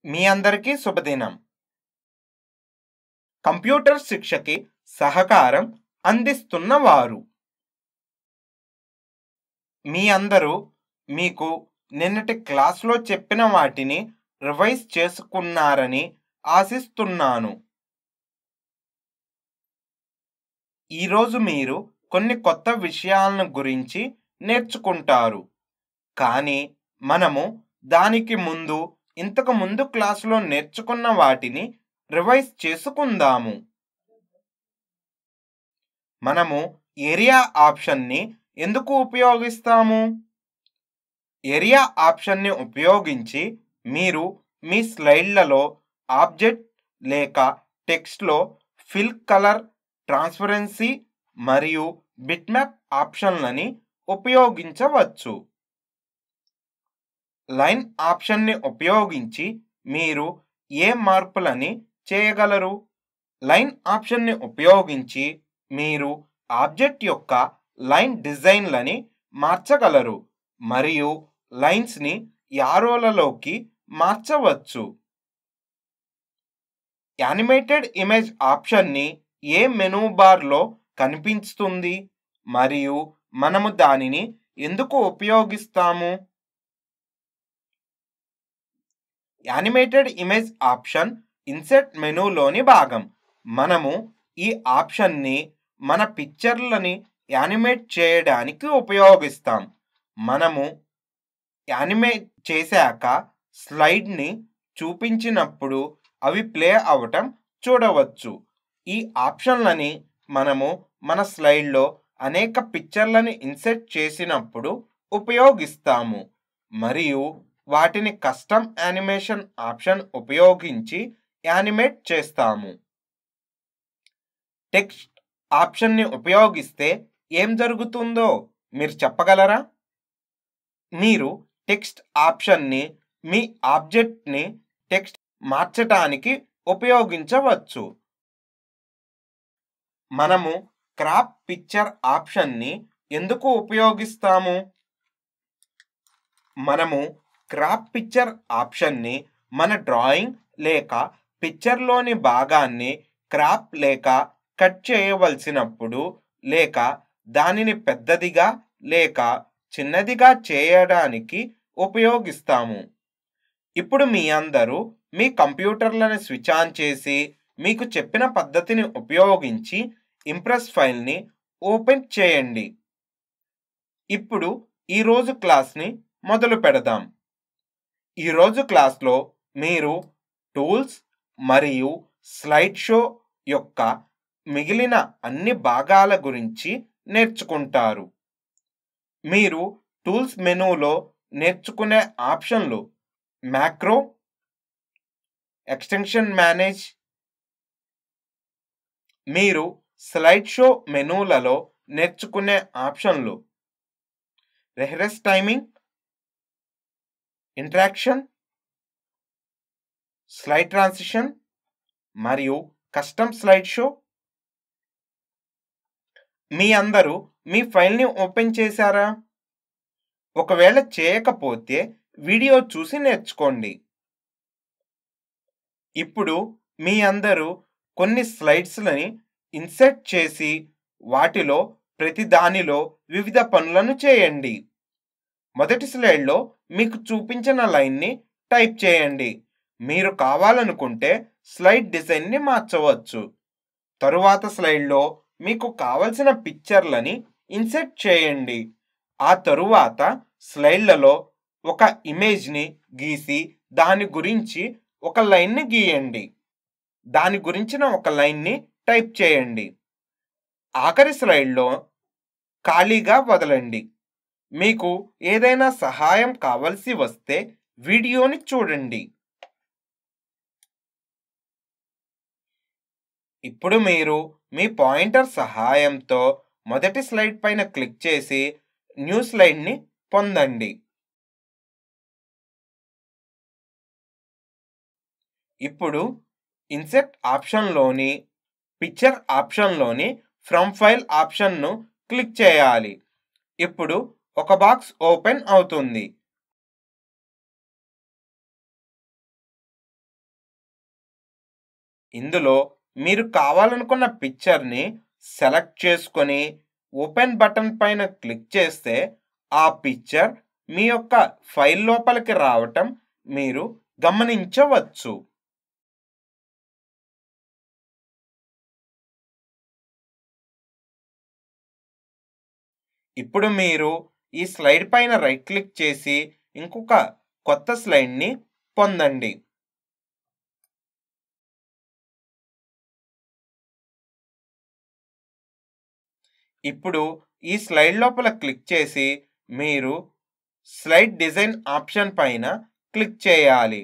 మీ అందరికీ శుభదినం కంప్యూటర్ శిక్షకి సహకారం అందిస్తున్న వారు మీ అందరూ మీకు నిన్నటి క్లాస్లో చెప్పిన వాటిని రివైజ్ చేసుకున్నారని ఆశిస్తున్నాను ఈరోజు మీరు కొన్ని కొత్త విషయాలను గురించి నేర్చుకుంటారు కానీ మనము దానికి ముందు ఇంతకు ముందు క్లాసులో నేర్చుకున్న వాటిని రివైజ్ చేసుకుందాము మనము ఏరియా ఆప్షన్ని ఎందుకు ఉపయోగిస్తాము ఏరియా ఆప్షన్ని ఉపయోగించి మీరు మీ స్లైడ్లలో ఆబ్జెక్ట్ లేక టెక్స్ట్లో ఫిల్ కలర్ ట్రాన్స్పరెన్సీ మరియు బిట్మ్యాప్ ఆప్షన్లని ఉపయోగించవచ్చు లైన్ ఆప్షన్ని ఉపయోగించి మీరు ఏ మార్పులని చేయగలరు లైన్ ఆప్షన్ని ఉపయోగించి మీరు ఆబ్జెక్ట్ యొక్క లైన్ డిజైన్లని మార్చగలరు మరియు లైన్స్ని యారోలలోకి మార్చవచ్చు యానిమేటెడ్ ఇమేజ్ ఆప్షన్ని ఏ మెనూ బార్లో కనిపిస్తుంది మరియు మనము దానిని ఎందుకు ఉపయోగిస్తాము యానిమేటెడ్ ఇమేజ్ ఆప్షన్ ఇన్సెట్ మెనూలోని భాగం మనము ఈ ఆప్షన్ని మన పిక్చర్లని యానిమేట్ చేయడానికి ఉపయోగిస్తాం మనము యానిమేట్ చేశాక స్లైడ్ని చూపించినప్పుడు అవి ప్లే అవటం చూడవచ్చు ఈ ఆప్షన్లని మనము మన స్లైడ్లో అనేక పిక్చర్లను ఇన్సెట్ చేసినప్పుడు ఉపయోగిస్తాము మరియు వాటిని కస్టమ్ యానిమేషన్ ఆప్షన్ ఉపయోగించి యానిమేట్ చేస్తాము టెక్స్ట్ ఆప్షన్ని ఉపయోగిస్తే ఏం జరుగుతుందో మీరు చెప్పగలరా మీరు టెక్స్ట్ ఆప్షన్ని మీ ఆబ్జెక్ట్ని టెక్స్ట్ మార్చటానికి ఉపయోగించవచ్చు మనము క్రాప్ పిక్చర్ ఆప్షన్ని ఎందుకు ఉపయోగిస్తాము మనము క్రాప్ పిక్చర్ ఆప్షన్ని మన డ్రాయింగ్ లేక పిక్చర్లోని భాగాన్ని క్రాప్ లేక కట్ చేయవలసినప్పుడు లేక దానిని పెద్దదిగా లేక చిన్నదిగా చేయడానికి ఉపయోగిస్తాము ఇప్పుడు మీ అందరూ మీ కంప్యూటర్లను స్విచ్ ఆన్ చేసి మీకు చెప్పిన పద్ధతిని ఉపయోగించి ఇంప్రెస్ ఫైల్ని ఓపెన్ చేయండి ఇప్పుడు ఈరోజు క్లాస్ని మొదలు పెడదాం ఈరోజు క్లాస్లో మీరు టూల్స్ మరియు స్లైడ్ షో యొక్క మిగిలిన అన్ని భాగాల గురించి నేర్చుకుంటారు మీరు టూల్స్ మెనూలో నేర్చుకునే ఆప్షన్లు మ్యాక్రో ఎక్స్టెన్షన్ మేనేజ్ మీరు స్లైడ్ షో మెనూలలో నేర్చుకునే ఆప్షన్లు rehearse timing interaction slide transition మరియు కస్టమ్ స్లైడ్ షో మీ అందరూ మీ ఫైల్ని ఓపెన్ చేశారా ఒకవేళ చేయకపోతే వీడియో చూసి నేర్చుకోండి ఇప్పుడు మీ అందరూ కొన్ని స్లైడ్స్లని ఇన్సెట్ చేసి వాటిలో ప్రతి దానిలో వివిధ పనులను చేయండి మొదటి స్లైడ్లో మీకు చూపించిన లైన్ని టైప్ చేయండి మీరు కావాలనుకుంటే స్లైడ్ డిజైన్ని మార్చవచ్చు తరువాత స్లైడ్లో మీకు కావలసిన పిక్చర్లని ఇన్సెట్ చేయండి ఆ తరువాత స్లైడ్లలో ఒక ఇమేజ్ని గీసి దాని గురించి ఒక లైన్ని గీయండి దాని గురించిన ఒక లైన్ని టైప్ చేయండి ఆఖరి స్లైడ్లో ఖాళీగా వదలండి మీకు ఏదైనా సహాయం కావలసి వస్తే వీడియోని చూడండి ఇప్పుడు మీరు మీ పాయింటర్ సహాయంతో మొదటి స్లైడ్ పైన క్లిక్ చేసి న్యూ స్లైడ్ని పొందండి ఇప్పుడు ఇన్సెట్ ఆప్షన్లోని పిక్చర్ ఆప్షన్లోని ఫ్రమ్ ఫైల్ ఆప్షన్ను క్లిక్ చేయాలి ఇప్పుడు ఒక బాక్స్ ఓపెన్ అవుతుంది ఇందులో మీరు కావాలనుకున్న పిక్చర్ని సెలెక్ట్ చేసుకొని ఓపెన్ బటన్ పైన క్లిక్ చేస్తే ఆ పిక్చర్ మీ యొక్క ఫైల్ లోపలికి రావటం మీరు గమనించవచ్చు ఇప్పుడు మీరు ఈ స్లైడ్ పైన రైట్ క్లిక్ చేసి ఇంకొక కొత్త స్లైడ్ని పొందండి ఇప్పుడు ఈ స్లైడ్ లోపల క్లిక్ చేసి మీరు స్లైడ్ డిజైన్ ఆప్షన్ పైన క్లిక్ చేయాలి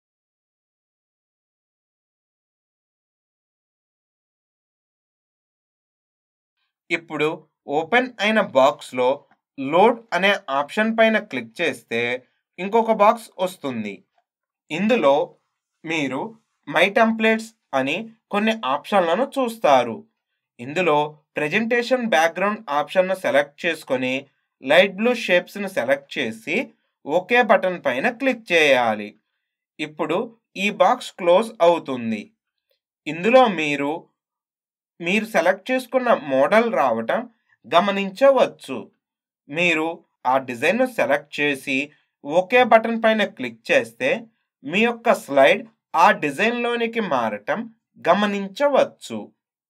ఇప్పుడు ఓపెన్ అయిన బాక్స్లో లోడ్ అనే ఆప్షన్ పైన క్లిక్ చేస్తే ఇంకొక బాక్స్ వస్తుంది ఇందులో మీరు మై టెంప్లెట్స్ అని కొన్ని ఆప్షన్లను చూస్తారు ఇందులో ప్రెజెంటేషన్ బ్యాక్గ్రౌండ్ ఆప్షన్ను సెలెక్ట్ చేసుకొని లైట్ బ్లూ షేప్స్ను సెలెక్ట్ చేసి ఓకే బటన్ పైన క్లిక్ చేయాలి ఇప్పుడు ఈ బాక్స్ క్లోజ్ అవుతుంది ఇందులో మీరు మీరు సెలెక్ట్ చేసుకున్న మోడల్ రావటం గమనించవచ్చు మీరు ఆ డిజైన్ను సెలెక్ట్ చేసి ఓకే బటన్ పైన క్లిక్ చేస్తే మీ యొక్క స్లైడ్ ఆ డిజైన్లోనికి మారటం గమనించవచ్చు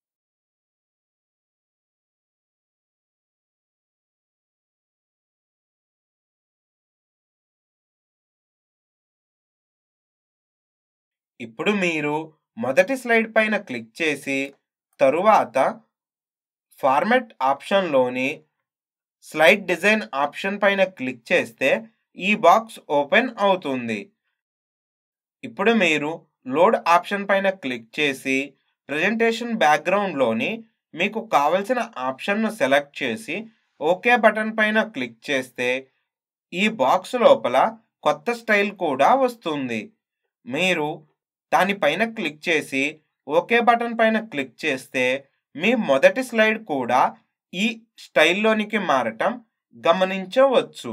ఇప్పుడు మీరు మొదటి స్లైడ్ పైన క్లిక్ చేసి తరువాత ఫార్మెట్ ఆప్షన్లోని స్లైడ్ డిజైన్ ఆప్షన్ పైన క్లిక్ చేస్తే ఈ బాక్స్ ఓపెన్ అవుతుంది ఇప్పుడు మీరు లోడ్ ఆప్షన్ పైన క్లిక్ చేసి ప్రజెంటేషన్ బ్యాక్గ్రౌండ్లోని మీకు కావలసిన ఆప్షన్ను సెలెక్ట్ చేసి ఓకే బటన్ పైన క్లిక్ చేస్తే ఈ బాక్స్ లోపల కొత్త స్టైల్ కూడా వస్తుంది మీరు దానిపైన క్లిక్ చేసి ఓకే బటన్ పైన క్లిక్ చేస్తే మీ మొదటి స్లైడ్ కూడా ఈ స్టైల్లోనికి మారటం గమనించవచ్చు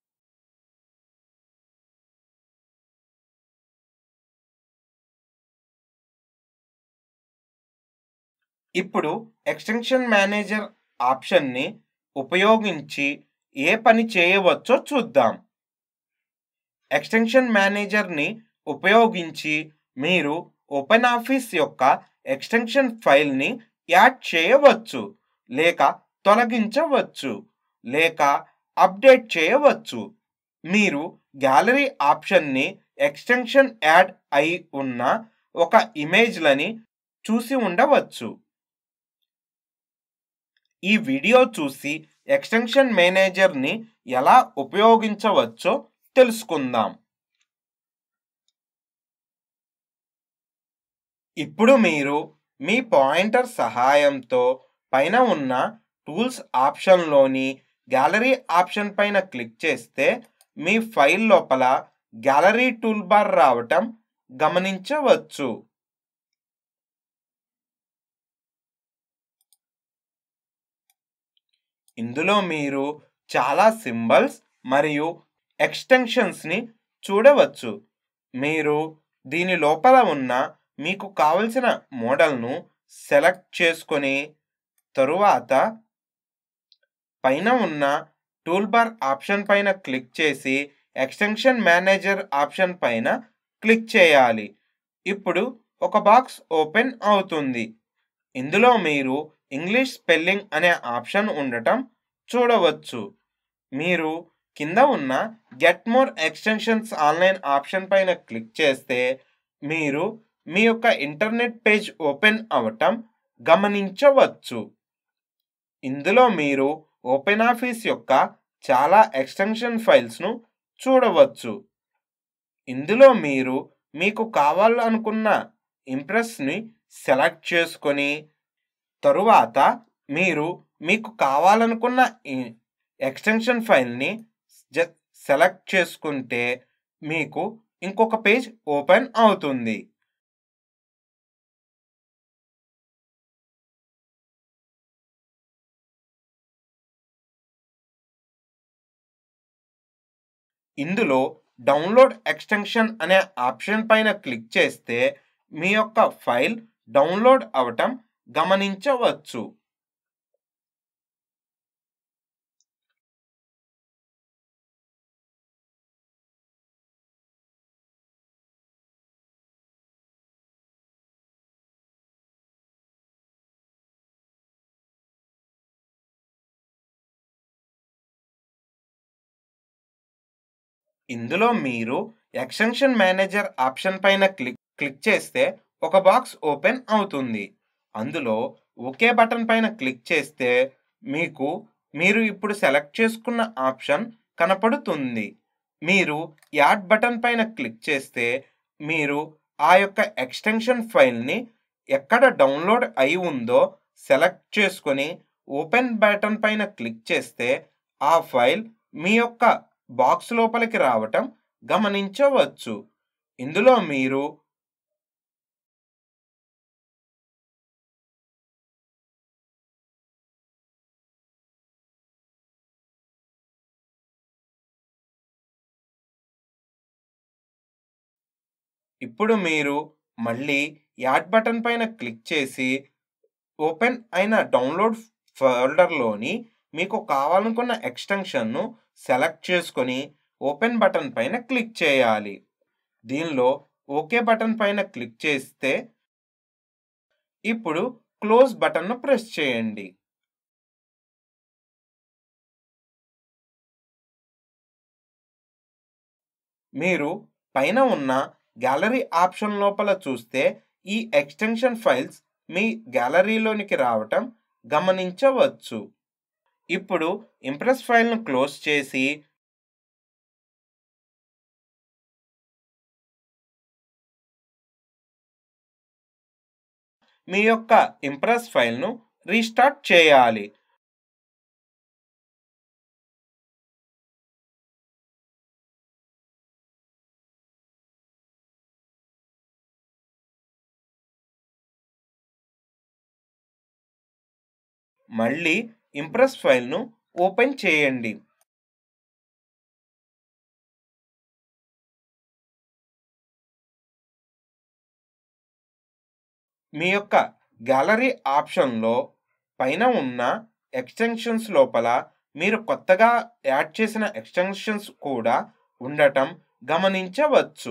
ఇప్పుడు ఎక్స్టెన్షన్ మేనేజర్ ఆప్షన్ని ఉపయోగించి ఏ పని చేయవచ్చో చూద్దాం ఎక్స్టెన్షన్ మేనేజర్ని ఉపయోగించి మీరు ఓపెన్ ఆఫీస్ యొక్క ఎక్స్టెన్షన్ ఫైల్ని యాడ్ చేయవచ్చు లేక తొలగించవచ్చు లేక అప్డేట్ చేయవచ్చు మీరు గ్యాలరీ ఆప్షన్ని ఎక్స్టెన్షన్ యాడ్ అయి ఉన్న ఒక ఇమేజ్లని చూసి ఉండవచ్చు ఈ వీడియో చూసి ఎక్స్టెన్షన్ మేనేజర్ని ఎలా ఉపయోగించవచ్చో తెలుసుకుందాం ఇప్పుడు మీరు మీ పాయింటర్ సహాయంతో పైన ఉన్న టూల్స్ ఆప్షన్లోని గ్యాలరీ ఆప్షన్ పైన క్లిక్ చేస్తే మీ ఫైల్ లోపల గ్యాలరీ టూల్ బార్ రావటం గమనించవచ్చు ఇందులో మీరు చాలా సింబల్స్ మరియు ఎక్స్టెన్షన్స్ని చూడవచ్చు మీరు దీని లోపల ఉన్న మీకు కావలసిన మోడల్ను సెలెక్ట్ చేసుకొని తరువాత పైన ఉన్న టూల్ బార్ ఆప్షన్ పైన క్లిక్ చేసి ఎక్స్టెన్షన్ మేనేజర్ ఆప్షన్ పైన క్లిక్ చేయాలి ఇప్పుడు ఒక బాక్స్ ఓపెన్ అవుతుంది ఇందులో మీరు ఇంగ్లీష్ స్పెల్లింగ్ అనే ఆప్షన్ ఉండటం చూడవచ్చు మీరు కింద ఉన్న get more extensions online option పైన క్లిక్ చేస్తే మీరు మీ యొక్క ఇంటర్నెట్ పేజ్ ఓపెన్ అవటం గమనించవచ్చు ఇందులో మీరు ఓపెన్ ఆఫీస్ యొక్క చాలా ఎక్స్టెన్షన్ ఫైల్స్ను చూడవచ్చు ఇందులో మీరు మీకు కావాలనుకున్న ఇంప్రెస్ని సెలెక్ట్ చేసుకొని తరువాత మీరు మీకు కావాలనుకున్న ఎక్స్టెన్షన్ ఫైల్ని జ సెలెక్ట్ చేసుకుంటే మీకు ఇంకొక పేజ్ ఓపెన్ అవుతుంది ఇందులో డౌన్లోడ్ ఎక్స్టెన్షన్ అనే ఆప్షన్ పైన క్లిక్ చేస్తే మీ యొక్క ఫైల్ డౌన్లోడ్ అవటం గమనించవచ్చు ఇందులో మీరు ఎక్స్టెన్షన్ మేనేజర్ ఆప్షన్ పైన క్లిక్ క్లిక్ చేస్తే ఒక బాక్స్ ఓపెన్ అవుతుంది అందులో ఓకే బటన్ పైన క్లిక్ చేస్తే మీకు మీరు ఇప్పుడు సెలెక్ట్ చేసుకున్న ఆప్షన్ కనపడుతుంది మీరు యాడ్ బటన్ పైన క్లిక్ చేస్తే మీరు ఆ యొక్క ఎక్స్టెన్షన్ ఫైల్ని ఎక్కడ డౌన్లోడ్ అయి ఉందో సెలెక్ట్ చేసుకొని ఓపెన్ బటన్ పైన క్లిక్ చేస్తే ఆ ఫైల్ మీ యొక్క బాక్స్ లోపలికి రావటం గమనించవచ్చు ఇందులో మీరు ఇప్పుడు మీరు మళ్ళీ యాడ్ బటన్ పైన క్లిక్ చేసి ఓపెన్ అయిన డౌన్లోడ్ ఫోల్డర్లోని మీకు కావాలనుకున్న ఎక్స్టెన్షన్ను సెలెక్ట్ చేసుకొని ఓపెన్ బటన్ పైన క్లిక్ చేయాలి దీనిలో ఓకే బటన్ పైన క్లిక్ చేస్తే ఇప్పుడు క్లోజ్ బటన్ను ప్రెస్ చేయండి మీరు పైన ఉన్న గ్యాలరీ ఆప్షన్ లోపల చూస్తే ఈ ఎక్స్టెన్షన్ ఫైల్స్ మీ గ్యాలరీలోనికి రావటం గమనించవచ్చు ఇప్పుడు ఇంప్రెస్ ఫైల్ను క్లోజ్ చేసి మీ యొక్క ఇంప్రెస్ ఫైల్ను రీస్టార్ట్ చేయాలి మళ్ళీ ఇంప్రెస్ ఫైల్ను ఓపెన్ చేయండి మీ యొక్క గ్యాలరీ ఆప్షన్లో పైన ఉన్న ఎక్స్టెన్షన్స్ లోపల మీరు కొత్తగా యాడ్ చేసిన ఎక్స్టెన్షన్స్ కూడా ఉండటం గమనించవచ్చు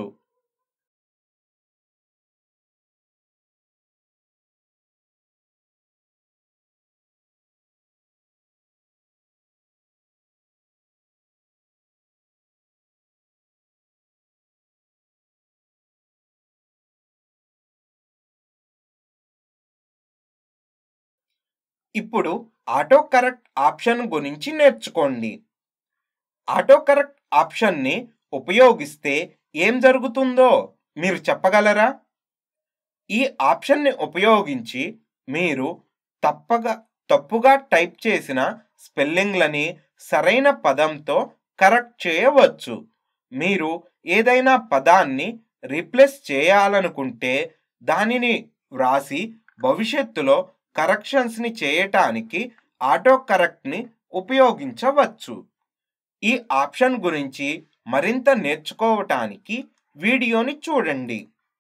ఇప్పుడు ఆటో కరెక్ట్ ఆప్షన్ గురించి నేర్చుకోండి ఆటో కరెక్ట్ ఆప్షన్ని ఉపయోగిస్తే ఏం జరుగుతుందో మీరు చెప్పగలరా ఈ ఆప్షన్ని ఉపయోగించి మీరు తప్పగా తప్పుగా టైప్ చేసిన స్పెల్లింగ్లని సరైన పదంతో కరెక్ట్ చేయవచ్చు మీరు ఏదైనా పదాన్ని రీప్లేస్ చేయాలనుకుంటే దానిని వ్రాసి భవిష్యత్తులో కరెక్షన్స్ని చేయటానికి ఆటో కరెక్ట్ని ఉపయోగించవచ్చు ఈ ఆప్షన్ గురించి మరింత నేర్చుకోవటానికి వీడియోని చూడండి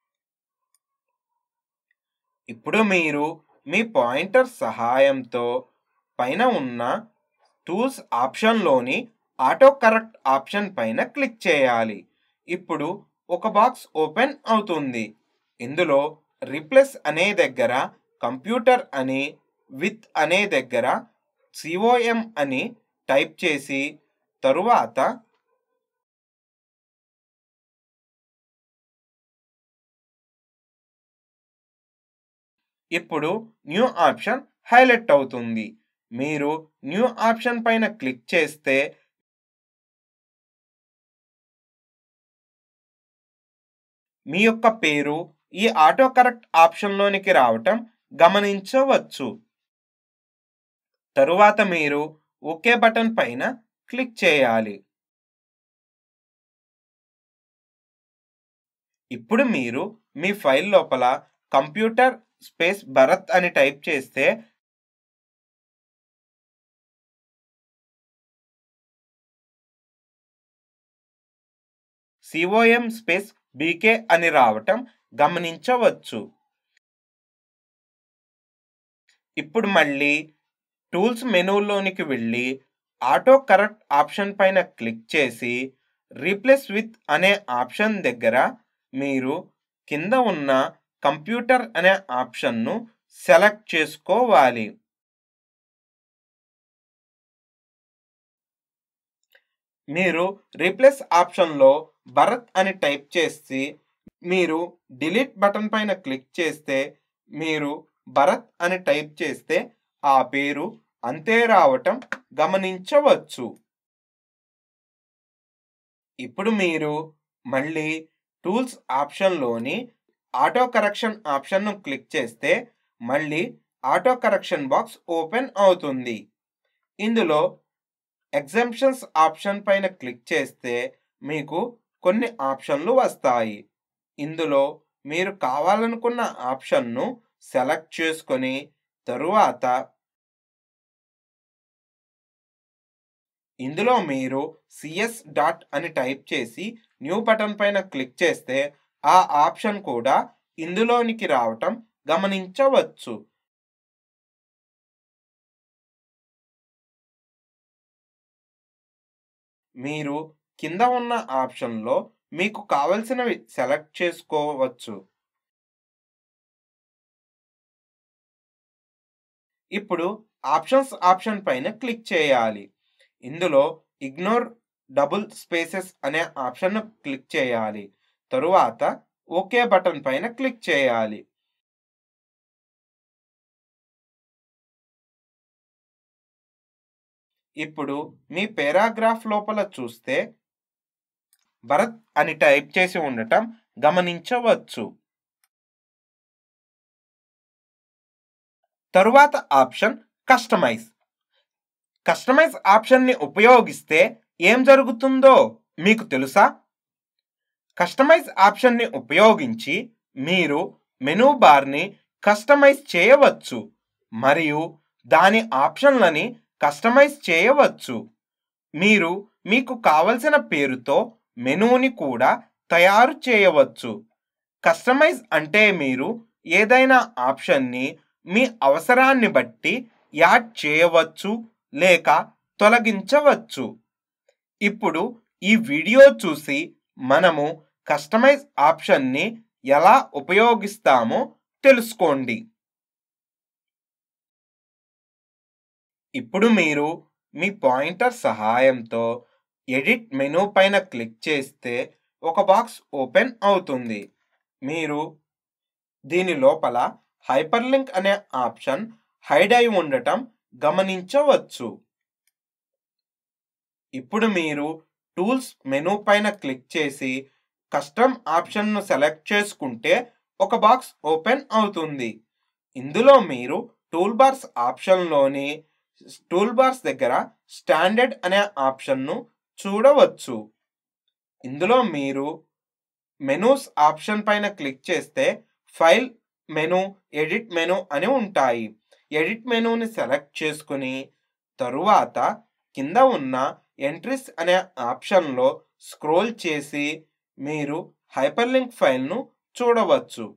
ఇప్పుడు మీరు మీ పాయింటర్ సహాయంతో పైన ఉన్న టూల్స్ ఆప్షన్లోని ఆటో కరెక్ట్ ఆప్షన్ పైన క్లిక్ చేయాలి ఇప్పుడు ఒక బాక్స్ ఓపెన్ అవుతుంది ఇందులో రీప్లేస్ అనే దగ్గర కంప్యూటర్ అని విత్ అనే దగ్గర సిఓఎం అని టైప్ చేసి తరువాత ఇప్పుడు న్యూ ఆప్షన్ హైలైట్ అవుతుంది మీరు న్యూ ఆప్షన్ పైన క్లిక్ చేస్తే మీ యొక్క పేరు ఈ ఆటో కరెక్ట్ ఆప్షన్లోనికి రావటం గమనించవచ్చు తరువాత మీరు ఓకే బటన్ పైన క్లిక్ చేయాలి ఇప్పుడు మీరు మీ ఫైల్ లోపల కంప్యూటర్ స్పేస్ భరత్ అని టైప్ చేస్తే సిఓఎం స్పేస్ బీకే అని రావటం గమనించవచ్చు ఇప్పుడు మళ్ళీ టూల్స్ మెనూలోనికి వెళ్ళి ఆటో కరెక్ట్ ఆప్షన్ పైన క్లిక్ చేసి రీప్లేస్ విత్ అనే ఆప్షన్ దగ్గర మీరు కింద ఉన్న కంప్యూటర్ అనే ఆప్షన్ను సెలెక్ట్ చేసుకోవాలి మీరు రీప్లేస్ ఆప్షన్లో భరత్ అని టైప్ చేసి మీరు డిలీట్ బటన్ పైన క్లిక్ చేస్తే మీరు భరత్ అని టైప్ చేస్తే ఆ పేరు అంతే రావటం గమనించవచ్చు ఇప్పుడు మీరు మళ్ళీ టూల్స్ ఆప్షన్లోని ఆటో కరెక్షన్ ఆప్షన్ను క్లిక్ చేస్తే మళ్ళీ ఆటో కరెక్షన్ బాక్స్ ఓపెన్ అవుతుంది ఇందులో ఎగ్జామ్షన్స్ ఆప్షన్ పైన క్లిక్ చేస్తే మీకు కొన్ని ఆప్షన్లు వస్తాయి ఇందులో మీరు కావాలనుకున్న ఆప్షన్ను సెలెక్ట్ చేసుకొని తరువాత ఇందులో మీరు సిఎస్ డాట్ అని టైప్ చేసి న్యూ బటన్ పైన క్లిక్ చేస్తే ఆ ఆప్షన్ కూడా ఇందులోనికి రావటం గమనించవచ్చు మీరు కింద ఉన్న ఆప్షన్లో మీకు కావలసినవి సెలెక్ట్ చేసుకోవచ్చు ఇప్పుడు ఆప్షన్స్ ఆప్షన్ పైన క్లిక్ చేయాలి ఇందులో ఇగ్నోర్ డబుల్ స్పేసెస్ అనే ఆప్షన్ను క్లిక్ చేయాలి తరువాత ఓకే బటన్ పైన క్లిక్ చేయాలి ఇప్పుడు మీ పేరాగ్రాఫ్ లోపల చూస్తే భరత్ అని టైప్ చేసి ఉండటం గమనించవచ్చు తరువాత ఆప్షన్ కస్టమైజ్ కస్టమైజ్ ఆప్షన్ని ఉపయోగిస్తే ఏం జరుగుతుందో మీకు తెలుసా కస్టమైజ్ ఆప్షన్ని ఉపయోగించి మీరు మెనూ బార్ని కస్టమైజ్ చేయవచ్చు మరియు దాని ఆప్షన్లని కస్టమైజ్ చేయవచ్చు మీరు మీకు కావలసిన పేరుతో మెనూని కూడా తయారు చేయవచ్చు కస్టమైజ్ అంటే మీరు ఏదైనా ఆప్షన్ని మీ అవసరాన్ని బట్టి యాడ్ చేయవచ్చు లేక తొలగించవచ్చు ఇప్పుడు ఈ వీడియో చూసి మనము కస్టమైజ్ ఆప్షన్ని ఎలా ఉపయోగిస్తామో తెలుసుకోండి ఇప్పుడు మీరు మీ పాయింటర్ సహాయంతో ఎడిట్ మెనూ పైన క్లిక్ చేస్తే ఒక బాక్స్ ఓపెన్ అవుతుంది మీరు దీని లోపల హైపర్ లింక్ అనే ఆప్షన్ హైడ్ అయి ఉండటం గమనించవచ్చు ఇప్పుడు మీరు టూల్స్ మెనూ పైన క్లిక్ చేసి కస్టమ్ ఆప్షన్ను సెలెక్ట్ చేసుకుంటే ఒక బాక్స్ ఓపెన్ అవుతుంది ఇందులో మీరు టూల్ బార్స్ ఆప్షన్లోని టూల్ బార్స్ దగ్గర స్టాండర్డ్ అనే ఆప్షన్ను చూడవచ్చు ఇందులో మీరు మెనూస్ ఆప్షన్ పైన క్లిక్ చేస్తే ఫైల్ మెనూ ఎడిట్ మెనూ అని ఉంటాయి ఎడిట్ మెనూని సెలెక్ట్ చేసుకుని తరువాత కింద ఉన్న ఎంట్రీస్ అనే ఆప్షన్లో స్క్రోల్ చేసి మీరు హైపర్ లింక్ ఫైల్ను చూడవచ్చు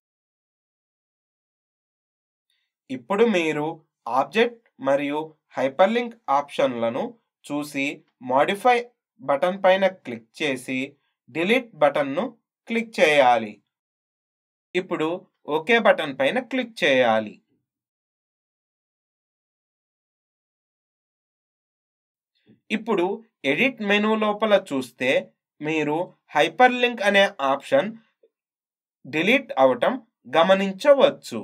ఇప్పుడు మీరు ఆబ్జెక్ట్ మరియు హైపర్ లింక్ ఆప్షన్లను చూసి మాడిఫై బటన్ పైన క్లిక్ చేసి డిలీట్ బటన్ను క్లిక్ చేయాలి ఇప్పుడు ఓకే బటన్ పైన క్లిక్ చేయాలి ఇప్పుడు ఎడిట్ మెనూ లోపల చూస్తే మీరు హైపర్ లింక్ అనే ఆప్షన్ డిలీట్ అవటం గమనించవచ్చు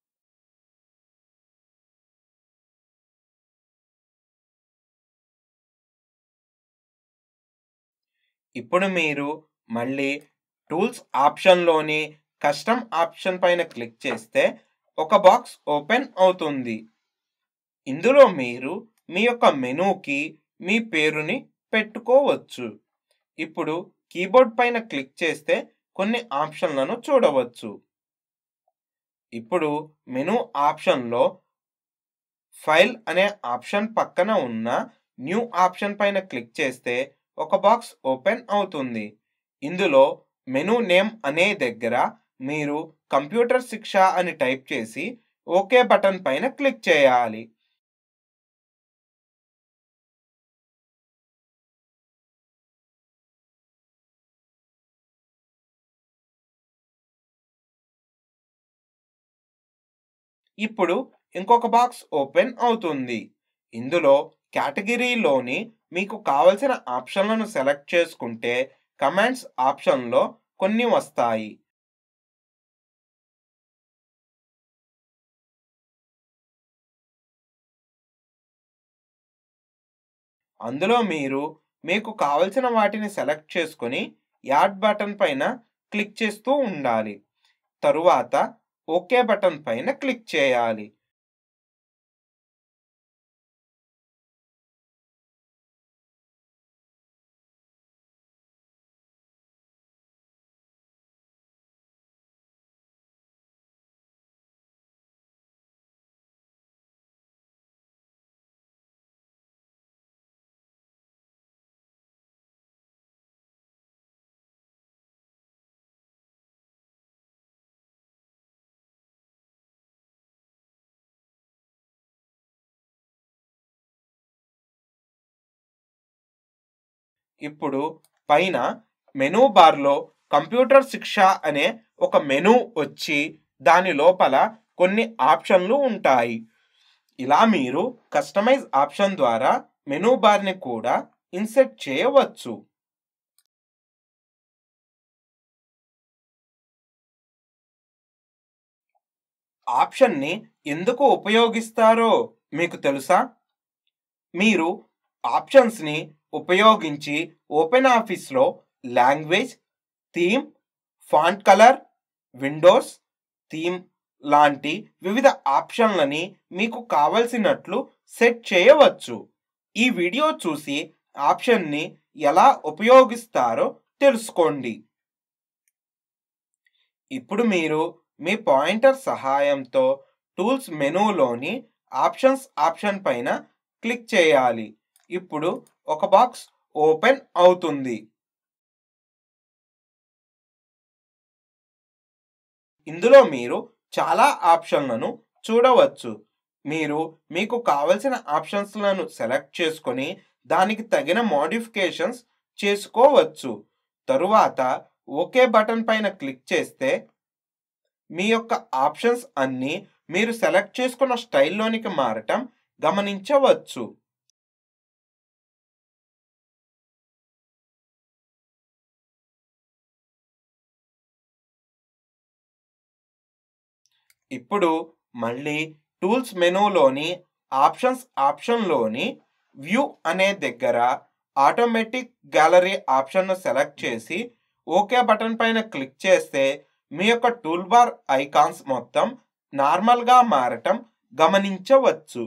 ఇప్పుడు మీరు మళ్ళీ టూల్స్ ఆప్షన్లోని కస్టమ్ ఆప్షన్ పైన క్లిక్ చేస్తే ఒక బాక్స్ ఓపెన్ అవుతుంది ఇందులో మీరు మీ యొక్క మెనూకి మీ పేరుని పెట్టుకోవచ్చు ఇప్పుడు కీబోర్డ్ పైన క్లిక్ చేస్తే కొన్ని ఆప్షన్లను చూడవచ్చు ఇప్పుడు మెనూ ఆప్షన్లో ఫైల్ అనే ఆప్షన్ పక్కన ఉన్న న్యూ ఆప్షన్ పైన క్లిక్ చేస్తే ఒక బాక్స్ ఓపెన్ అవుతుంది ఇందులో మెనూ నేమ్ అనే దగ్గర మీరు కంప్యూటర్ శిక్ష అని టైప్ చేసి ఓకే బటన్ పైన క్లిక్ చేయాలి ఇప్పుడు ఇంకొక బాక్స్ ఓపెన్ అవుతుంది ఇందులో కేటగిరీలోని మీకు కావలసిన ఆప్షన్లను సెలెక్ట్ చేసుకుంటే కమాండ్స్ ఆప్షన్లో కొన్ని వస్తాయి అందులో మీరు మీకు కావలసిన వాటిని సెలెక్ట్ చేసుకొని యాడ్ బటన్ పైన క్లిక్ చేస్తూ ఉండాలి తరువాత ఓకే బటన్ పైన క్లిక్ చేయాలి ఇప్పుడు పైన మెనూ బార్లో కంప్యూటర్ శిక్ష అనే ఒక మెనూ వచ్చి దాని లోపల కొన్ని ఆప్షన్లు ఉంటాయి ఇలా మీరు కస్టమైజ్ ఆప్షన్ ద్వారా మెనూ బార్ని కూడా ఇన్సెట్ చేయవచ్చు ఆప్షన్ని ఎందుకు ఉపయోగిస్తారో మీకు తెలుసా మీరు ఆప్షన్స్ని ఉపయోగించి ఓపెన్ ఆఫీస్లో language theme font colour Windows theme లాంటి వివిధ ఆప్షన్లని మీకు కావలసినట్లు సెట్ చేయవచ్చు ఈ వీడియో చూసి ఆప్షన్ని ఎలా ఉపయోగిస్తారో తెలుసుకోండి ఇప్పుడు మీరు మీ పాయింటర్ సహాయంతో టూల్స్ మెనూలోని ఆప్షన్స్ ఆప్షన్ పైన క్లిక్ చేయాలి ఇప్పుడు ఒక బాక్స్ ఓపెన్ అవుతుంది ఇందులో మీరు చాలా ఆప్షన్లను చూడవచ్చు మీరు మీకు కావలసిన ఆప్షన్స్లను సెలెక్ట్ చేసుకొని దానికి తగిన మోడిఫికేషన్స్ చేసుకోవచ్చు తరువాత ఓకే బటన్ పైన క్లిక్ చేస్తే మీ యొక్క ఆప్షన్స్ అన్నీ మీరు సెలెక్ట్ చేసుకున్న స్టైల్లోనికి మారటం గమనించవచ్చు ఇప్పుడు మళ్ళీ టూల్స్ మెనూలోని ఆప్షన్స్ ఆప్షన్లోని వ్యూ అనే దగ్గర ఆటోమేటిక్ గ్యాలరీ ఆప్షన్ను సెలెక్ట్ చేసి ఓకే బటన్ పైన క్లిక్ చేస్తే మీ యొక్క టూల్ బార్ ఐకాన్స్ మొత్తం నార్మల్గా మారటం గమనించవచ్చు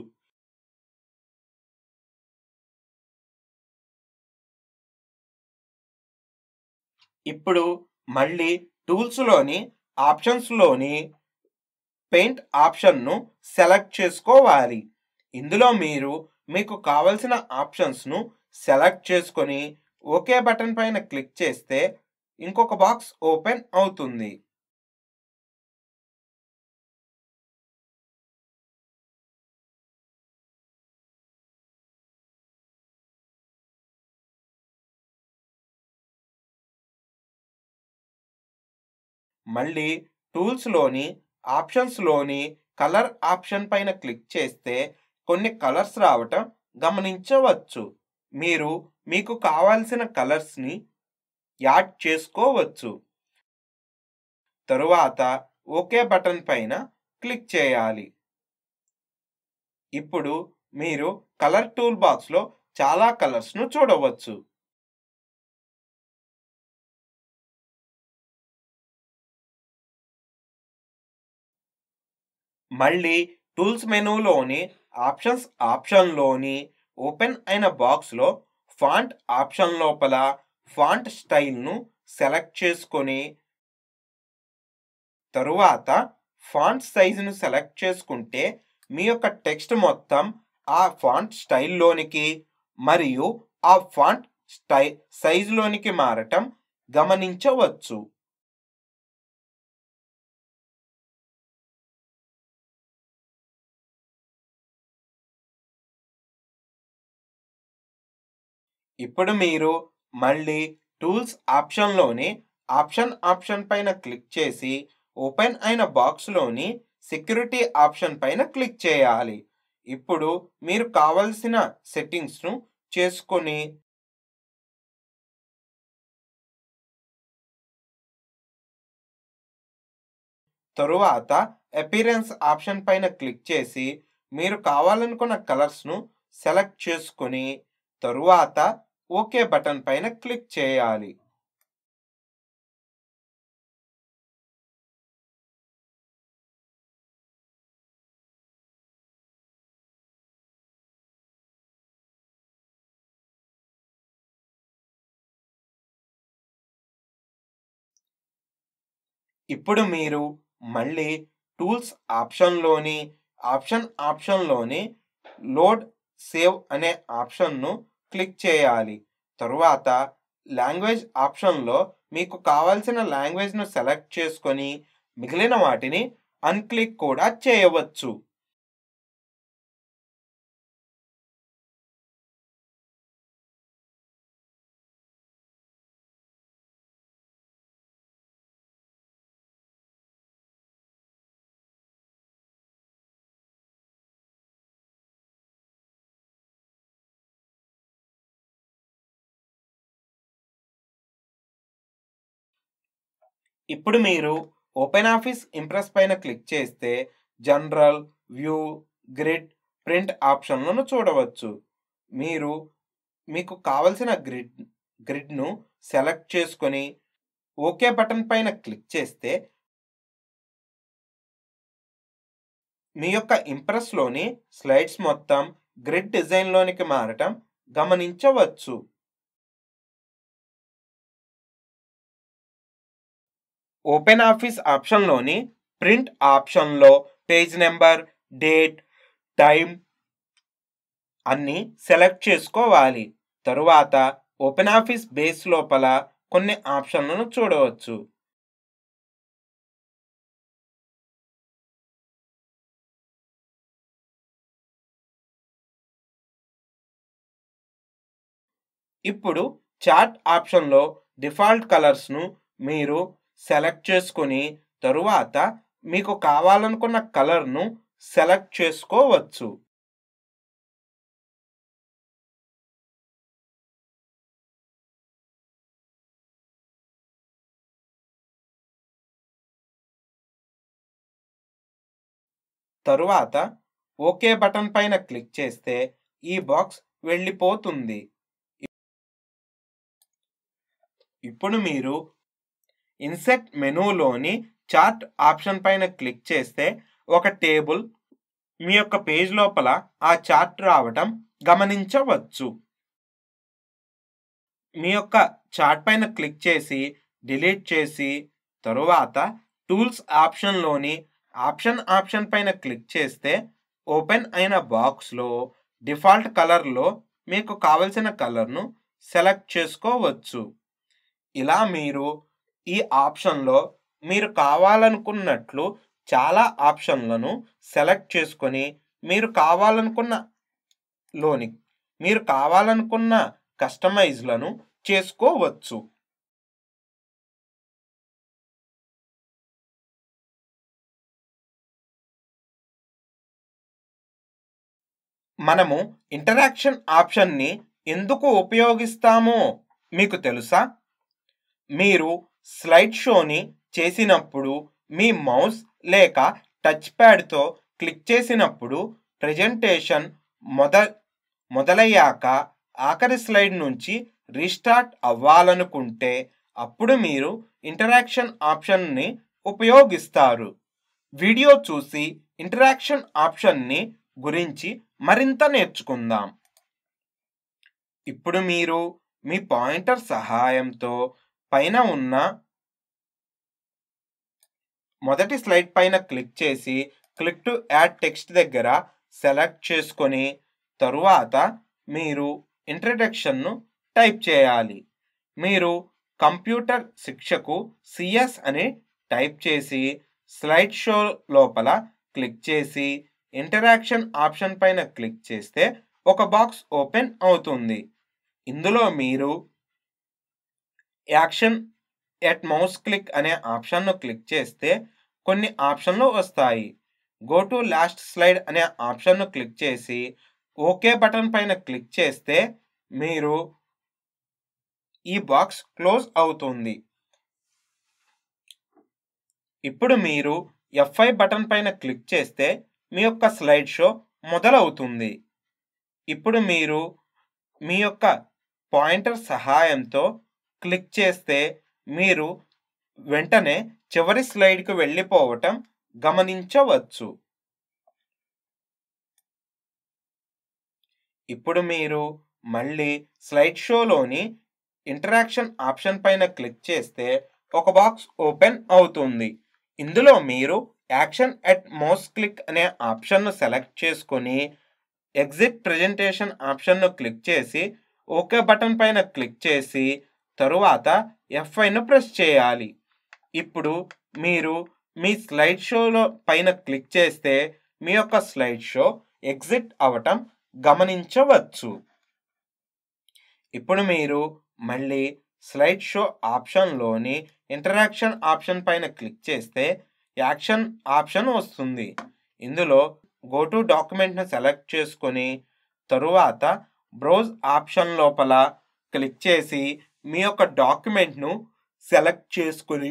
ఇప్పుడు మళ్ళీ టూల్స్లోని ఆప్షన్స్లోని పెయింట్ ఆప్షన్ను సెలెక్ట్ చేసుకోవాలి ఇందులో మీరు మీకు కావలసిన ఆప్షన్స్ను సెలెక్ట్ చేసుకొని ఓకే బటన్ పైన క్లిక్ చేస్తే ఇంకొక బాక్స్ ఓపెన్ అవుతుంది మళ్ళీ టూల్స్లోని ఆప్షన్స్లోని కలర్ ఆప్షన్ పైన క్లిక్ చేస్తే కొన్ని కలర్స్ రావటం గమనించవచ్చు మీరు మీకు కావాల్సిన కలర్స్ని యాడ్ చేసుకోవచ్చు తరువాత ఓకే బటన్ పైన క్లిక్ చేయాలి ఇప్పుడు మీరు కలర్ టూల్ బాక్స్లో చాలా కలర్స్ను చూడవచ్చు మళ్ళీ టూల్స్ మెనూలోని ఆప్షన్స్ ఆప్షన్లోని ఓపెన్ అయిన బాక్స్లో ఫాంట్ ఆప్షన్ లోపల ఫాంట్ స్టైల్ను సెలెక్ట్ చేసుకొని తరువాత ఫాంట్ సైజును సెలెక్ట్ చేసుకుంటే మీ యొక్క టెక్స్ట్ మొత్తం ఆ ఫాంట్ స్టైల్లోనికి మరియు ఆ ఫాంట్ స్టై సైజులోనికి మారటం గమనించవచ్చు ఇప్పుడు మీరు మళ్ళీ టూల్స్ ఆప్షన్లోని ఆప్షన్ ఆప్షన్ పైన క్లిక్ చేసి ఓపెన్ అయిన బాక్స్లోని సెక్యూరిటీ ఆప్షన్ పైన క్లిక్ చేయాలి ఇప్పుడు మీరు కావలసిన సెట్టింగ్స్ను చేసుకొని తరువాత అపీరెన్స్ ఆప్షన్ పైన క్లిక్ చేసి మీరు కావాలనుకున్న కలర్స్ను సెలెక్ట్ చేసుకొని తరువాత ఓకే బటన్ పైన క్లిక్ చేయాలి ఇప్పుడు మీరు మళ్ళీ టూల్స్ ఆప్షన్లోని ఆప్షన్ ఆప్షన్లోని లోడ్ సేవ్ అనే ఆప్షన్ను క్లిక్ చేయాలి తరువాత లాంగ్వేజ్ ఆప్షన్లో మీకు కావాల్సిన లాంగ్వేజ్ను సెలెక్ట్ చేసుకొని మిగిలిన వాటిని అన్క్లిక్ కూడా చేయవచ్చు ఇప్పుడు మీరు ఓపెన్ ఆఫీస్ ఇంప్రెస్ పైన క్లిక్ చేస్తే జనరల్ వ్యూ గ్రిడ్ ప్రింట్ ఆప్షన్లను చూడవచ్చు మీరు మీకు కావలసిన గ్రిడ్ గ్రిడ్ను సెలెక్ట్ చేసుకొని ఓకే బటన్ పైన క్లిక్ చేస్తే మీ యొక్క ఇంప్రెస్లోని స్లైడ్స్ మొత్తం గ్రిడ్ డిజైన్లోనికి మారటం గమనించవచ్చు ఓపెన్ ఆఫీస్ ఆప్షన్లోని ప్రింట్ ఆప్షన్లో పేజ్ నెంబర్ డేట్ టైం అన్నీ సెలెక్ట్ చేసుకోవాలి తరువాత ఓపెన్ ఆఫీస్ బేస్ లోపల కొన్ని ఆప్షన్లను చూడవచ్చు ఇప్పుడు చార్ట్ ఆప్షన్లో డిఫాల్ట్ కలర్స్ను మీరు సెలెక్ట్ చేసుకొని తరువాత మీకు కావాలనుకున్న కలర్ను సెలెక్ట్ చేసుకోవచ్చు తరువాత ఓకే బటన్ పైన క్లిక్ చేస్తే ఈ బాక్స్ వెళ్ళిపోతుంది ఇప్పుడు మీరు ఇన్సెట్ మెనూలోని చార్ట్ ఆప్షన్ పైన క్లిక్ చేస్తే ఒక టేబుల్ మీ యొక్క పేజ్ లోపల ఆ చార్ట్ రావటం గమనించవచ్చు మీ యొక్క చార్ట్ పైన క్లిక్ చేసి డిలీట్ చేసి తరువాత టూల్స్ ఆప్షన్లోని ఆప్షన్ ఆప్షన్ పైన క్లిక్ చేస్తే ఓపెన్ అయిన బాక్స్లో డిఫాల్ట్ కలర్లో మీకు కావలసిన కలర్ను సెలెక్ట్ చేసుకోవచ్చు ఇలా మీరు ఈ ఆప్షన్లో మీరు కావాలనుకున్నట్లు చాలా ఆప్షన్లను సెలెక్ట్ చేసుకొని మీరు కావాలనుకున్న లోని మీరు కావాలనుకున్న కస్టమైజ్లను చేసుకోవచ్చు మనము ఇంటరాక్షన్ ఆప్షన్ని ఎందుకు ఉపయోగిస్తామో మీకు తెలుసా మీరు స్లైడ్ షోని చేసినప్పుడు మీ మౌస్ లేక టచ్ ప్యాడ్తో క్లిక్ చేసినప్పుడు ప్రజెంటేషన్ మొద మొదలయ్యాక ఆఖరి స్లైడ్ నుంచి రీస్టార్ట్ అవ్వాలనుకుంటే అప్పుడు మీరు ఇంటరాక్షన్ ఆప్షన్ని ఉపయోగిస్తారు వీడియో చూసి ఇంటరాక్షన్ ఆప్షన్ని గురించి మరింత నేర్చుకుందాం ఇప్పుడు మీరు మీ పాయింటర్ సహాయంతో పైన ఉన్న మొదటి స్లైడ్ పైన క్లిక్ చేసి క్లిక్ టు యాడ్ టెక్స్ట్ దగ్గర సెలెక్ట్ చేసుకొని తరువాత మీరు ఇంట్రడక్షన్ను టైప్ చేయాలి మీరు కంప్యూటర్ శిక్షకు సిఎస్ అని టైప్ చేసి స్లైడ్ షో లోపల క్లిక్ చేసి ఇంటరాక్షన్ ఆప్షన్ పైన క్లిక్ చేస్తే ఒక బాక్స్ ఓపెన్ అవుతుంది ఇందులో మీరు యాక్షన్ ఎట్ మౌస్ క్లిక్ అనే ఆప్షన్ను క్లిక్ చేస్తే కొన్ని ఆప్షన్లు వస్తాయి గో టు లాస్ట్ స్లైడ్ అనే ఆప్షన్ను క్లిక్ చేసి ఓకే బటన్ పైన క్లిక్ చేస్తే మీరు ఈ బాక్స్ క్లోజ్ అవుతుంది ఇప్పుడు మీరు ఎఫ్ఐ బటన్ పైన క్లిక్ చేస్తే మీ యొక్క స్లైడ్ షో మొదలవుతుంది ఇప్పుడు మీరు మీ యొక్క పాయింటర్ సహాయంతో క్లిక్ చేస్తే మీరు వెంటనే చివరి స్లైడ్కు వెళ్ళిపోవటం గమనించవచ్చు ఇప్పుడు మీరు మళ్ళీ స్లైడ్ షోలోని ఇంటరాక్షన్ ఆప్షన్ పైన క్లిక్ చేస్తే ఒక బాక్స్ ఓపెన్ అవుతుంది ఇందులో మీరు యాక్షన్ ఎట్ మౌస్ క్లిక్ అనే ఆప్షన్ను సెలెక్ట్ చేసుకొని ఎగ్జిట్ ప్రజెంటేషన్ ఆప్షన్ను క్లిక్ చేసి ఓకే బటన్ పైన క్లిక్ చేసి తరువాత ఎఫ్ఐను ప్రెస్ చేయాలి ఇప్పుడు మీరు మీ స్లైడ్ షోలో పైన క్లిక్ చేస్తే మీ యొక్క స్లైడ్ షో ఎగ్జిట్ అవటం గమనించవచ్చు ఇప్పుడు మీరు మళ్ళీ స్లైడ్ షో ఆప్షన్లోని ఇంటరాక్షన్ ఆప్షన్ పైన క్లిక్ చేస్తే యాక్షన్ ఆప్షన్ వస్తుంది ఇందులో గో టు డాక్యుమెంట్ను సెలెక్ట్ చేసుకొని తరువాత బ్రౌజ్ ఆప్షన్ లోపల క్లిక్ చేసి మీ యొక్క డాక్యుమెంట్ను సెలెక్ట్ చేసుకొని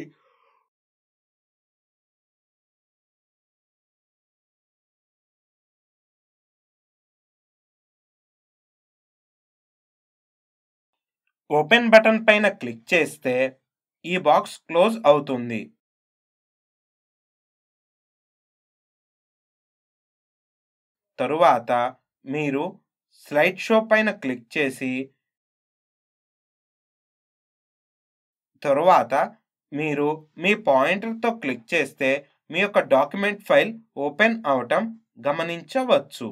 ఓపెన్ బటన్ పైన క్లిక్ చేస్తే ఈ బాక్స్ క్లోజ్ అవుతుంది తరువాత మీరు స్లైడ్ షో పైన క్లిక్ చేసి తరువాత మీరు మీ పాయింటర్తో క్లిక్ చేస్తే మీ యొక్క డాక్యుమెంట్ ఫైల్ ఓపెన్ అవటం గమనించవచ్చు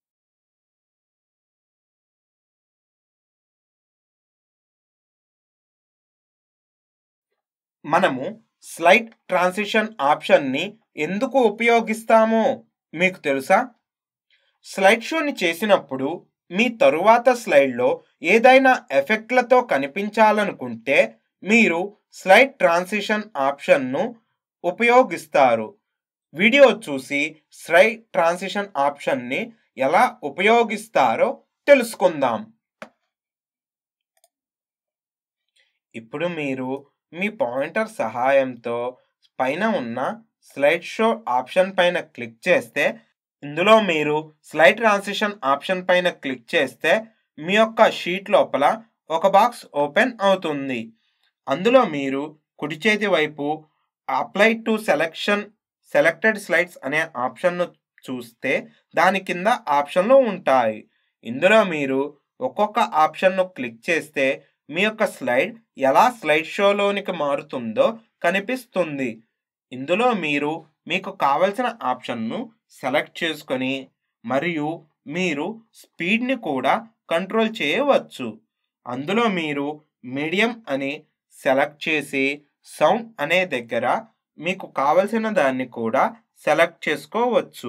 మనము స్లైడ్ ట్రాన్సిషన్ ఆప్షన్ని ఎందుకు ఉపయోగిస్తామో మీకు తెలుసా స్లైడ్ షోని చేసినప్పుడు మీ తరువాత స్లైడ్లో ఏదైనా ఎఫెక్ట్లతో కనిపించాలనుకుంటే మీరు స్లైడ్ ట్రాన్సిషన్ ఆప్షన్ను ఉపయోగిస్తారు వీడియో చూసి స్లైడ్ ట్రాన్సిషన్ ఆప్షన్ని ఎలా ఉపయోగిస్తారో తెలుసుకుందాం ఇప్పుడు మీరు మీ పాయింటర్ సహాయంతో పైన ఉన్న స్లైడ్ షో ఆప్షన్ పైన క్లిక్ చేస్తే ఇందులో మీరు స్లైడ్ ట్రాన్సిషన్ ఆప్షన్ పైన క్లిక్ చేస్తే మీ యొక్క షీట్ లోపల ఒక బాక్స్ ఓపెన్ అవుతుంది అందులో మీరు కుడి చేతి వైపు apply to selection selected slides అనే ఆప్షన్ను చూస్తే దాని కింద ఆప్షన్లు ఉంటాయి ఇందులో మీరు ఒక్కొక్క ఆప్షన్ను క్లిక్ చేస్తే మీ యొక్క స్లైడ్ ఎలా స్లైడ్ షోలోనికి మారుతుందో కనిపిస్తుంది ఇందులో మీరు మీకు కావలసిన ఆప్షన్ను సెలెక్ట్ చేసుకొని మరియు మీరు స్పీడ్ని కూడా కంట్రోల్ చేయవచ్చు అందులో మీరు మీడియం అని సెలెక్ట్ చేసి సౌండ్ అనే దగ్గర మీకు కావలసిన దాన్ని కూడా సెలెక్ట్ చేసుకోవచ్చు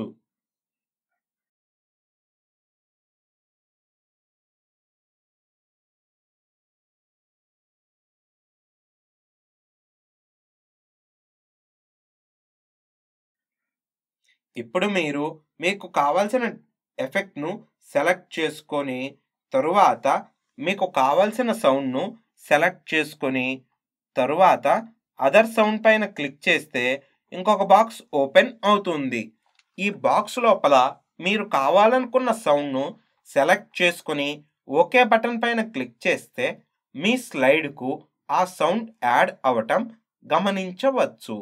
ఇప్పుడు మీరు మీకు కావాల్సిన ఎఫెక్ట్ను సెలెక్ట్ చేసుకొని తరువాత మీకు కావాల్సిన సౌండ్ను సెలెక్ట్ చేసుకొని తరువాత అదర్ సౌండ్ పైన క్లిక్ చేస్తే ఇంకొక బాక్స్ ఓపెన్ అవుతుంది ఈ బాక్స్ లోపల మీరు కావాలనుకున్న సౌండ్ను సెలెక్ట్ చేసుకొని ఓకే బటన్ పైన క్లిక్ చేస్తే మీ స్లైడ్కు ఆ సౌండ్ యాడ్ అవటం గమనించవచ్చు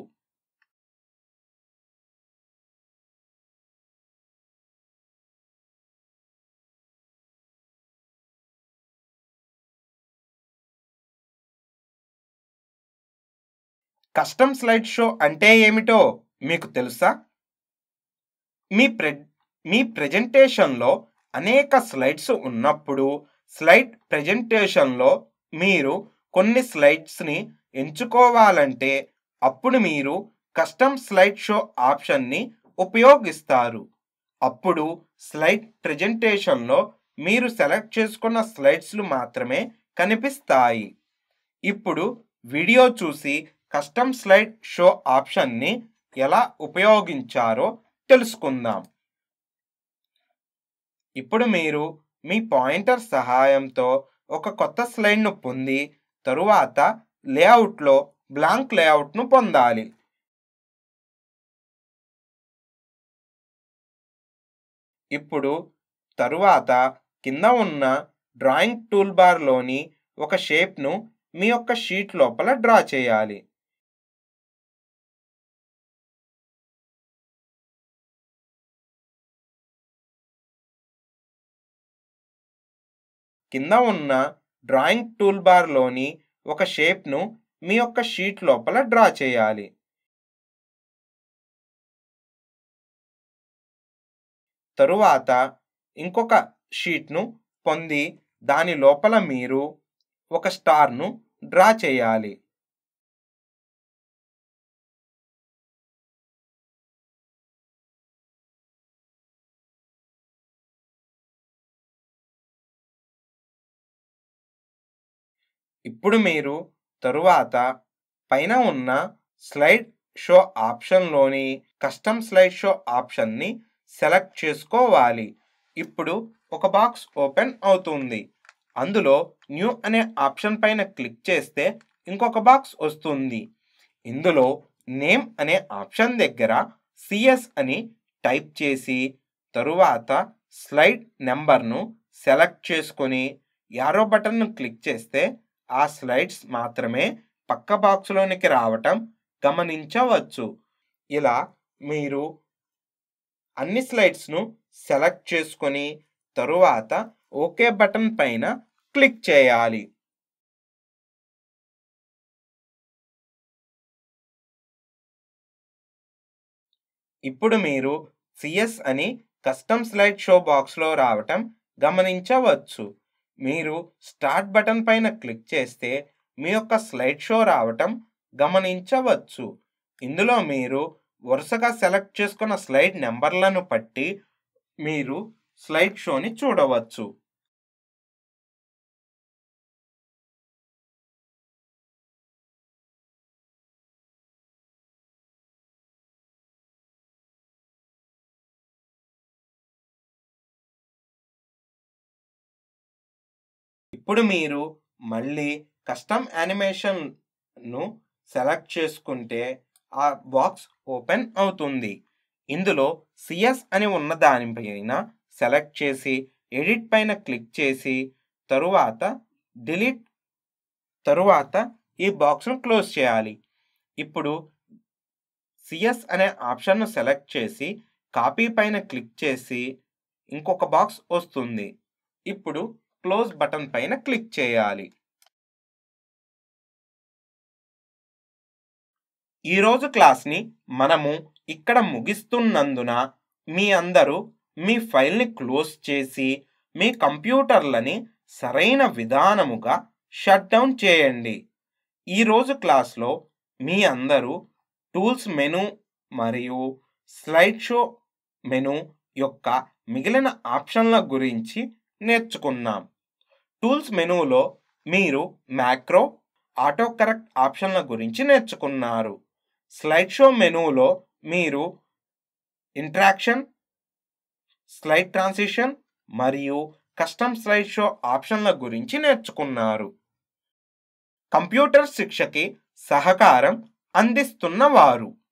కస్టమ్ స్లైడ్ షో అంటే ఏమిటో మీకు తెలుసా మీ ప్రె మీ ప్రెజెంటేషన్లో అనేక స్లైడ్స్ ఉన్నప్పుడు స్లైడ్ ప్రెజెంటేషన్లో మీరు కొన్ని స్లైడ్స్ని ఎంచుకోవాలంటే అప్పుడు మీరు కస్టమ్ స్లైడ్ షో ఆప్షన్ని ఉపయోగిస్తారు అప్పుడు స్లైడ్ ప్రెజెంటేషన్లో మీరు సెలెక్ట్ చేసుకున్న స్లైడ్స్లు మాత్రమే కనిపిస్తాయి ఇప్పుడు వీడియో చూసి కస్టమ్ స్లైడ్ షో ఆప్షన్ని ఎలా ఉపయోగించారో తెలుసుకుందాం ఇప్పుడు మీరు మీ పాయింటర్ సహాయంతో ఒక కొత్త స్లైడ్ను పొంది తరువాత లేఅవుట్లో బ్లాంక్ లేఅవుట్ను పొందాలి ఇప్పుడు తరువాత కింద ఉన్న డ్రాయింగ్ టూల్ బార్లోని ఒక షేప్ను మీ యొక్క షీట్ లోపల డ్రా చేయాలి కింద ఉన్న డ్రాయింగ్ టూల్ బార్లోని ఒక షేప్ను మీ యొక్క షీట్ లోపల డ్రా చేయాలి తరువాత ఇంకొక షీట్ను పొంది దాని లోపల మీరు ఒక స్టార్ను డ్రా చేయాలి ఇప్పుడు మీరు తరువాత పైన ఉన్న స్లైడ్ షో ఆప్షన్లోని కస్టమ్ స్లైడ్ షో ఆప్షన్ని సెలెక్ట్ చేసుకోవాలి ఇప్పుడు ఒక బాక్స్ ఓపెన్ అవుతుంది అందులో న్యూ అనే ఆప్షన్ పైన క్లిక్ చేస్తే ఇంకొక బాక్స్ వస్తుంది ఇందులో నేమ్ అనే ఆప్షన్ దగ్గర సిఎస్ అని టైప్ చేసి తరువాత స్లైడ్ నెంబర్ను సెలెక్ట్ చేసుకొని యారో బటన్ను క్లిక్ చేస్తే ఆ స్లైడ్స్ మాత్రమే పక్క బాక్స్లోనికి రావటం గమనించవచ్చు ఇలా మీరు అన్ని స్లైడ్స్ను సెలెక్ట్ చేసుకొని తరువాత ఓకే బటన్ పైన క్లిక్ చేయాలి ఇప్పుడు మీరు సిఎస్ అని కస్టమ్ స్లైడ్ షో బాక్స్లో రావటం గమనించవచ్చు మీరు స్టార్ట్ బటన్ పైన క్లిక్ చేస్తే మీ యొక్క స్లైడ్ షో రావటం గమనించవచ్చు ఇందులో మీరు వరుసగా సెలెక్ట్ చేసుకున్న స్లైడ్ నెంబర్లను బట్టి మీరు స్లైడ్ షోని చూడవచ్చు ఇప్పుడు మీరు మళ్ళీ కస్టమ్ యానిమేషన్ను సెలెక్ట్ చేసుకుంటే ఆ బాక్స్ ఓపెన్ అవుతుంది ఇందులో సిఎస్ అని ఉన్న దానిపైన సెలెక్ట్ చేసి ఎడిట్ పైన క్లిక్ చేసి తరువాత డిలీట్ తరువాత ఈ బాక్స్ను క్లోజ్ చేయాలి ఇప్పుడు సిఎస్ అనే ఆప్షన్ను సెలెక్ట్ చేసి కాపీ పైన క్లిక్ చేసి ఇంకొక బాక్స్ వస్తుంది ఇప్పుడు క్లోజ్ బటన్ పైన క్లిక్ చేయాలి ఈరోజు క్లాస్ని మనము ఇక్కడ ముగిస్తున్నందున మీ అందరూ మీ ఫైల్ని క్లోజ్ చేసి మీ కంప్యూటర్లని సరైన విధానముగా షట్ డౌన్ చేయండి ఈరోజు క్లాస్లో మీ అందరూ టూల్స్ మెను మరియు స్లైడ్ షో మెను యొక్క మిగిలిన ఆప్షన్ల గురించి నేర్చుకున్నాం టూల్స్ మెనూలో మీరు మ్యాక్రో ఆటో కరెక్ట్ ఆప్షన్ల గురించి నేర్చుకున్నారు స్లైడ్ షో మెనూలో మీరు ఇంట్రాక్షన్ స్లైడ్ ట్రాన్సిషన్ మరియు కస్టమ్ స్లైడ్ షో ఆప్షన్ల గురించి నేర్చుకున్నారు కంప్యూటర్ శిక్షకి సహకారం అందిస్తున్నవారు